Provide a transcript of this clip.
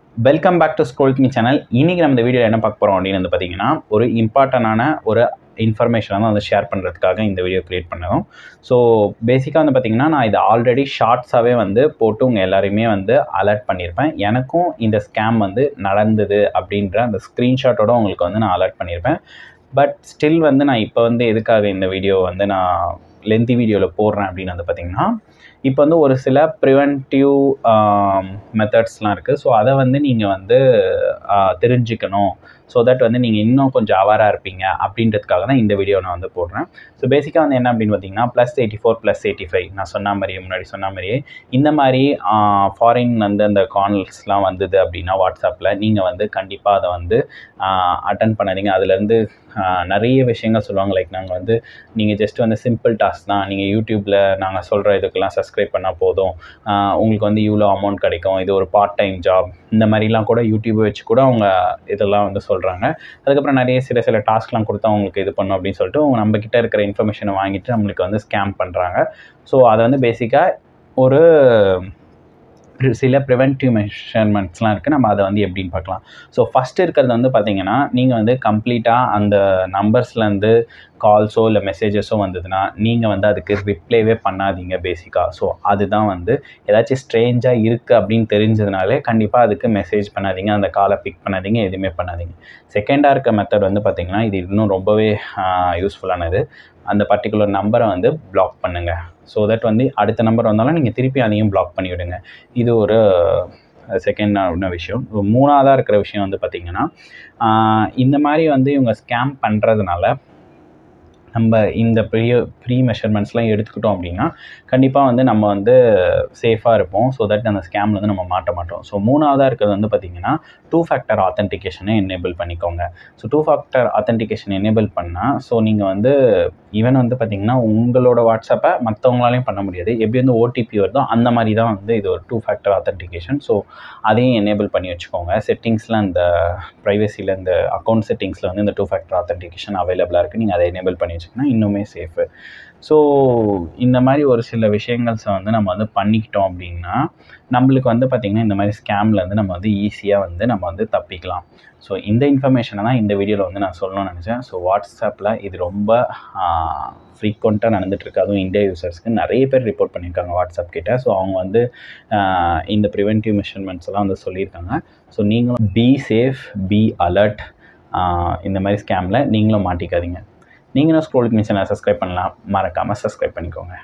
welcome back to ஸ்கோல் மீ channel இன்றைக்கி நம்ம இந்த வீடியோ என்ன பார்க்க போகிறோம் அப்படின்னு வந்து பார்த்தீங்கன்னா ஒரு இம்பார்ட்டண்டான ஒரு இன்ஃபர்மேஷனை தான் வந்து ஷேர் பண்ணுறதுக்காக இந்த வீடியோ க்ரியேட் பண்ணதும் ஸோ பேசிக்காக வந்து பார்த்திங்கன்னா நான் இது ஆல்ரெடி ஷார்ட்ஸாகவே வந்து போட்டு உங்கள் எல்லாரையுமே வந்து அலர்ட் பண்ணியிருப்பேன் எனக்கும் இந்த ஸ்கேம் வந்து நடந்தது அப்படின்ற அந்த ஸ்க்ரீன்ஷாட்டோட உங்களுக்கு வந்து நான் அலர்ட் பண்ணியிருப்பேன் பட் ஸ்டில் வந்து நான் இப்போ வந்து எதுக்காக இந்த வீடியோ வந்து நான் லென்த்தி வீடியோவில் போடுறேன் அப்படின்னு வந்து பார்த்திங்கன்னா இப்போ வந்து ஒரு சில ப்ரிவென்டிவ் மெத்தட்ஸ்லாம் இருக்குது ஸோ அதை வந்து நீங்கள் வந்து ஆஹ், தெரிஞ்சுக்கணும் ஸோ தட் வந்து நீங்கள் இன்னும் கொஞ்சம் அவேராக இருப்பீங்க அப்படின்றதுக்காக தான் இந்த வீடியோ நான் வந்து போடுறேன் ஸோ பேசிக்காக வந்து என்ன அப்படின்னு பார்த்தீங்கன்னா plus eighty four plus eighty five நான் சொன்ன மாதிரியே முன்னாடி சொன்ன மாதிரியே இந்த மாதிரி ஃபாரின் வந்து அந்த கால்ஸ்லாம் வந்தது அப்படின்னா வாட்ஸ்அப்பில் நீங்கள் வந்து கண்டிப்பாக அதை வந்து அட்டன் பண்ணாதீங்க அதுலேருந்து நிறைய விஷயங்கள் சொல்லுவாங்க லைக் நாங்கள் வந்து நீங்கள் ஜஸ்ட் வந்து சிம்பிள் டாஸ்க் தான் நீங்கள் யூடியூப்பில் நாங்கள் சொல்கிற இதுக்கெல்லாம் சப்ஸ்கிரைப் பண்ணால் போதும் ஆஹ் உங்களுக்கு வந்து இவ்வளோ அமௌண்ட் கிடைக்கும் இது ஒரு பார்ட் டைம் ஜாப் இந்த மாதிரிலாம் கூட யூடியூப் வச்சு கூட அவங்க இதெல்லாம் வந்து சொல்கிறாங்க அதுக்கப்புறம் நிறைய சில சில டாஸ்க்லாம் கொடுத்து அவங்களுக்கு இது பண்ணும் அப்படின்னு சொல்லிட்டு அவங்க நம்ம கிட்ட இருக்கிற இன்ஃபர்மேஷனை வாங்கிட்டு நம்மளுக்கு வந்து ஸ்கேம் பண்ணுறாங்க ஸோ அதை வந்து பேசிக்காக ஒரு pri- சில ப்ரிவென்டிவ் மெஷர்மெண்ட்ஸ்லாம் இருக்குது நம்ம அதை வந்து எப்படின்னு பார்க்கலாம் ஸோ ஃபஸ்ட்டு இருக்கிறது வந்து பார்த்தீங்கன்னா நீங்கள் வந்து கம்ப்ளீட்டாக அந்த நம்பர்ஸ்லேருந்து கால்ஸோ இல்லை மெசேஜஸோ வந்ததுன்னா நீங்கள் வந்து அதுக்கு ரிப்ளைவே பண்ணாதீங்க பேசிக்காக ஸோ அதுதான் வந்து ஏதாச்சும் ஸ்ட்ரேஞ்சாக இருக்குது அப்படின்னு தெரிஞ்சதுனாலே கண்டிப்பாக அதுக்கு மெசேஜ் பண்ணாதீங்க அந்த காலை பிக் பண்ணாதீங்க எதுவுமே பண்ணாதீங்க செகண்டாக இருக்க மெத்தட் வந்து பார்த்திங்கன்னா இது இன்னும் ரொம்பவே யூஸ்ஃபுல்லானது அந்த பர்டிகுலர் நம்பரை வந்து பிளாக் பண்ணுங்கள் ஸோ தட் வந்து அடுத்த நம்பர் வந்தாலும் நீங்கள் திருப்பி அதையும் பிளாக் பண்ணி விடுங்க இது ஒரு செகண்ட் விஷயம் மூணாவதாக இருக்கிற விஷயம் வந்து பார்த்திங்கன்னா ஆஹ் இந்த மாதிரி வந்து இவங்க ஸ்கேம் பண்ணுறதுனால நம்ம இந்த ப்ரீ ப்ரீ மெஷர்மெண்ட்ஸ்லாம் எடுத்துக்கிட்டோம் அப்படின்னா கண்டிப்பாக வந்து நம்ம வந்து சேஃபாக இருப்போம் ஸோ தட் அந்த ஸ்கேமில் வந்து நம்ம மாட்ட மாட்டோம் ஸோ மூணாவதாக இருக்கிறது வந்து பார்த்திங்கன்னா டூ ஃபேக்டர் ஆத்தென்டிகேஷனை எனேபிள் பண்ணிக்கோங்க so two factor authentication enable பண்ணால் ஸோ நீங்கள் வந்து ஈவன் வந்து பார்த்திங்கன்னா உங்களோட வாட்ஸ்அப்பை மற்றவங்களாலையும் பண்ண முடியாது எப்படி வந்து ஓடிபி வருதோ அந்த மாதிரி தான் வந்து இது ஒரு டூ ஃபேக்டர் ஆத்தென்டிகேஷன் ஸோ அதையும் எனேபிள் பண்ணி வச்சுக்கோங்க செட்டிங்ஸில் இந்த ப்ரைவசியில் இந்த அக்கௌண்ட் செட்டிங்ஸில் வந்து இந்த டூ ஃபேக்டர் ஆத்தென்டிகேஷன் அவைலபிளாக இருக்குது நீங்கள் அதை எனேபிள் பண்ணி வச்சுக்கோங்கன்னா இன்னுமே சேஃபு ஸோ இந்த மாதிரி ஒரு சில விஷயங்கள்ஸை வந்து நம்ம வந்து பண்ணிக்கிட்டோம் அப்படின்னா நம்மளுக்கு வந்து பார்த்திங்கன்னா இந்த மாதிரி ஸ்கேமில் வந்து நம்ம வந்து ஈஸியாக வந்து நம்ம வந்து தப்பிக்கலாம் ஸோ இந்த இன்ஃபர்மேஷனை தான் இந்த வீடியோவில் வந்து நான் சொல்லணும்னு நினச்சேன் ஸோ வாட்ஸ்அப்பில் இது ரொம்ப ஃப்ரீக்வெண்ட்டாக நடந்துகிட்ருக்கு அதுவும் இந்தியா யூசர்ஸ்க்கு நிறைய பேர் ரிப்போர்ட் பண்ணியிருக்காங்க வாட்ஸ்அப் கிட்ட ஸோ அவங்க வந்து ஆஹ் இந்த ப்ரிவென்டிவ் மெஷர்மெண்ட்ஸ் எல்லாம் வந்து சொல்லியிருக்காங்க ஸோ நீங்களும் பி சேஃப் பி அலர்ட் இந்த மாதிரி ஸ்கேமில் நீங்களும் மாட்டிக்காதீங்க நீங்களும் ஸ்க்ரோல் மிஷனை சப்ஸ்கிரைப் பண்ணலாம் மறக்காமல் சப்ஸ்கிரைப் பண்ணிக்கோங்க